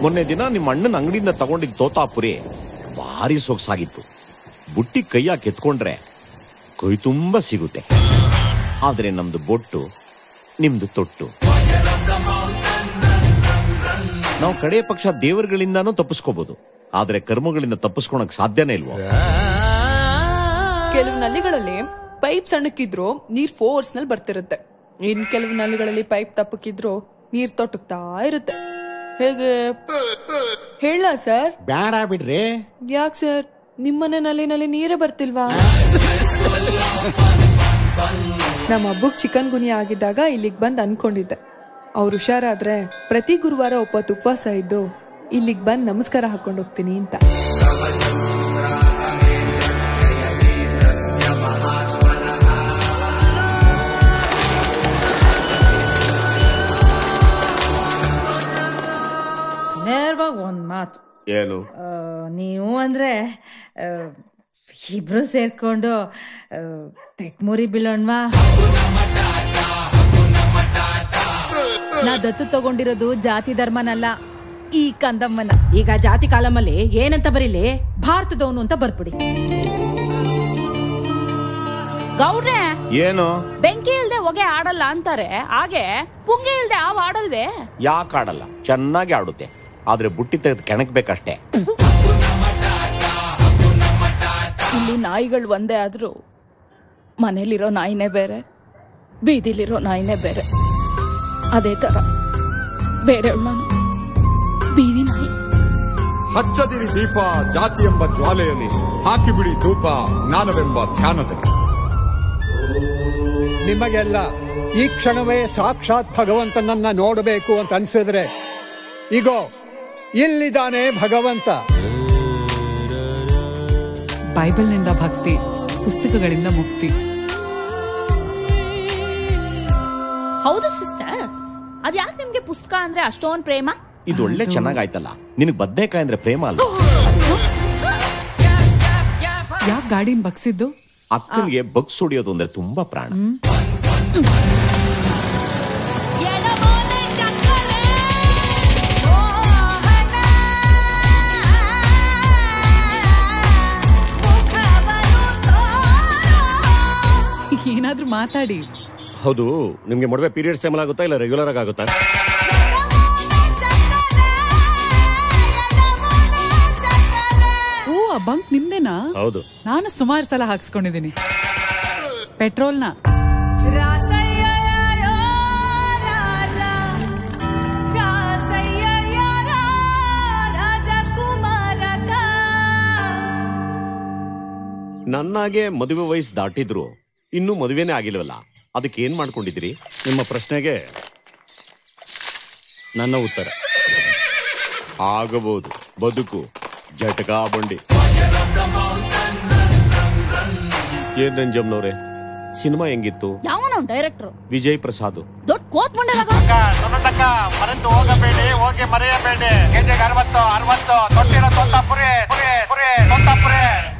ಮೊನ್ನೆ ದಿನ ನಿಮ್ಮ ಅಣ್ಣನ ಅಂಗಡಿಯಿಂದ ತಗೊಂಡಿದ್ದ ತೋತಾಪುರಿ ಭಾರಿ ಸೊಗಸಾಗಿತ್ತು ಬುಟ್ಟಿ ಕೈಯಾಗ ಎತ್ಕೊಂಡ್ರೆ ಕೈ ತುಂಬ ಸಿಗುತ್ತೆ ಆದ್ರೆ ನಮ್ದು ಬೊಟ್ಟು ನಿಮ್ದು ತೊಟ್ಟು ನಾವು ಕಡೆಯ ಪಕ್ಷ ದೇವರುಗಳಿಂದಾನೂ ತಪ್ಪಿಸ್ಕೋಬಹುದು ಆದ್ರೆ ಕರ್ಮಗಳಿಂದ ತಪ್ಪಿಸ್ಕೊಳಕ್ ಸಾಧ್ಯನೇ ಇಲ್ವೋ ಕೆಲವು ನಲ್ಲಿಗಳಲ್ಲಿ ಪೈಪ್ ಸಣ್ಣಕ್ಕಿದ್ರು ನೀರ್ ಫೋರ್ಸ್ ನಲ್ಲಿ ಬರ್ತಿರುತ್ತೆ ಇನ್ ಕೆಲವು ನಲ್ಲಿಗಳಲ್ಲಿ ಪೈಪ್ ತಪ್ಪಕ್ಕಿದ್ರು ನೀರ್ ತೊಟ್ಟಕ್ತಾ ಇರುತ್ತೆ ಹೇಗೆ ಹೇಳ ಸರ್ ಬ್ಯಾಡ ಬಿಡ್ರಿ ಯಾಕೆ ಸರ್ ನಿಮ್ಮನೆ ನಲ್ಲಿನಲ್ಲಿ ನೀರೇ ಬರ್ತಿಲ್ವಾ ನಮ್ಮ ಹಬ್ಬಕ್ ಚಿಕನ್ ಗುನಿಯಾ ಆಗಿದ್ದಾಗ ಇಲ್ಲಿಗ್ ಬಂದ್ ಅನ್ಕೊಂಡಿದ್ದೆ ಅವ್ರು ಹುಷಾರಾದ್ರೆ ಪ್ರತಿ ಗುರುವಾರ ಒಪ್ಪತ್ತು ಉಪವಾಸ ಇದ್ದು ಇಲ್ಲಿಗ್ ಬಂದ್ ನಮಸ್ಕಾರ ಹಾಕೊಂಡ್ ಹೋಗ್ತೀನಿ ಅಂತ ನೇರವಾಗಿ ಒಂದ್ ಮಾತು ಏನು ಆ, ನೀವು ಅಂದ್ರೆ ಆ, ಇಬ್ರು ಸೇರ್ಕೊಂಡು ಆ, ತೆಕ್ಮುರಿ ಬೀಳೋಣ್ವಾ ನಾ ದತ್ತು ತಗೊಂಡಿರೋದು ಜಾತಿ ಧರ್ಮನಲ್ಲ ಈ ಕಂದಮ್ಮನ ಈಗ ಜಾತಿ ಕಾಲಮಲ್ಲಿ ಏನಂತ ಬರೀಲಿ ಭಾರತದವನು ಅಂತ ಬರ್ದ್ಬಿಡಿ ಗೌಡ್ರೆ ಏನು ಬೆಂಕಿ ಇಲ್ದೆ ಹೊಗೆ ಆಡಲ್ಲ ಅಂತಾರೆ ಹಾಗೆ ಪುಂಗೆ ಇಲ್ದೆ ಆವ್ ಆಡಲ್ವೇ ಯಾಕೆ ಆಡಲ್ಲ ಚೆನ್ನಾಗಿ ಆಡುತ್ತೆ ಆದ್ರೆ ಬುಟ್ಟಿ ತೆಗೆದು ಕೆಣಕ್ಬೇಕಷ್ಟೇ ಇಲ್ಲಿ ನಾಯಿಗಳು ಒಂದೇ ಆದ್ರೂ ಮನೇಲಿರೋ ನಾಯಿನೇ ಬೇರೆ ಬೀದಿಲಿರೋ ನಾಯಿನೇ ಬೇರೆ ಅದೇ ತರ ಬೇರೆ ನಾನು ಬೀದಿ ನಾಯಿ ಹಚ್ಚದಿರಿ ದೀಪ ಜಾತಿ ಎಂಬ ಜ್ವಾಲೆಯಲ್ಲಿ ಹಾಕಿಬಿಡಿ ಧೂಪ ಜ್ಞಾನವೆಂಬ ಧ್ಯಾನದಲ್ಲಿ ನಿಮಗೆಲ್ಲ ಈ ಕ್ಷಣವೇ ಸಾಕ್ಷಾತ್ ಭಗವಂತನನ್ನ ನೋಡಬೇಕು ಅಂತ ಅನ್ಸಿದ್ರೆ ಇಗೋ ಇಲ್ಲಿದ್ದಾನೆ ಭಗವಂತ ಬೈಬಲ್ನಿಂದ ಭಕ್ತಿ ಪುಸ್ತಕಗಳಿಂದ ಮುಕ್ತಿ ಹೌದು ಸಿಸ್ಟರ್ ಅದ್ಯಾಕೆ ನಿಮ್ಗೆ ಪುಸ್ತಕ ಅಂದ್ರೆ ಅಷ್ಟೊಂದ್ ಪ್ರೇಮ ಇದು ಒಳ್ಳೆ ಚೆನ್ನಾಗಾಯ್ತಲ್ಲ ನಿನಗ್ ಬದ್ನೇಕಾಯಿ ಅಂದ್ರೆ ಪ್ರೇಮ ಅಲ್ಲ ಯಾಕೆ ಗಾಡಿನ ಬಗ್ಸಿದ್ದು ಅಕ್ಕನಿಗೆ ಬಗ್ಸ್ ಹೊಡಿಯೋದು ಅಂದ್ರೆ ತುಂಬಾ ಪ್ರಾಣ ಏನಾದ್ರೂ ಮಾತಾಡಿ ಹೌದು ನಿಮ್ಗೆ ಮದುವೆ ಪೀರಿಯಡ್ಸ್ ಟೈಮ್ ಆಗುತ್ತಾ ಇಲ್ಲ ರೆಗ್ಯುಲರ್ ಆಗಿ ಆಗುತ್ತಾ ಓ ಆ ಬಂಕ್ ನಿಮ್ದೇನಾ ಹೌದು ನಾನು ಸುಮಾರು ಸಲ ಹಾಕ್ಸ್ಕೊಂಡಿದ್ದೀನಿ ಪೆಟ್ರೋಲ್ನ ನನ್ನಾಗೆ ಮದುವೆ ವಯಸ್ಸು ದಾಟಿದ್ರು ಇನ್ನೂ ಮದುವೆನೇ ಆಗಿಲ್ವಲ್ಲ ಅದಕ್ಕೆ ಏನ್ ಮಾಡ್ಕೊಂಡಿದ್ರಿ ನಿಮ್ಮ ಪ್ರಶ್ನೆಗೆ ನನ್ನ ಉತ್ತರ ಆಗಬಹುದು ಬದುಕು ಜಟಕಾ ಬಂಡಿ ಏನ್ ನಂಜಮ್ನವ್ರೆ ಸಿನಿಮಾ ಹೆಂಗಿತ್ತು ಯಾವನ ಡೈರೆಕ್ಟರ್ ವಿಜಯ್ ಪ್ರಸಾದ್ ದೊಡ್ಡ ಕೋತ್ ಮುಂಡೆ ಮರೆತು ಹೋಗಬೇಡಿ ಹೋಗಿ ಮರೆಯಬೇಡಿ ಕೆಜಿಗೆ ಅರವತ್ತು ಅರವತ್ತು ತೊಟ್ಟಿರೋ ತೊಂತ ಪುರಿ ಪುರಿ ಪುರಿ ತೊಂತ ಪುರಿ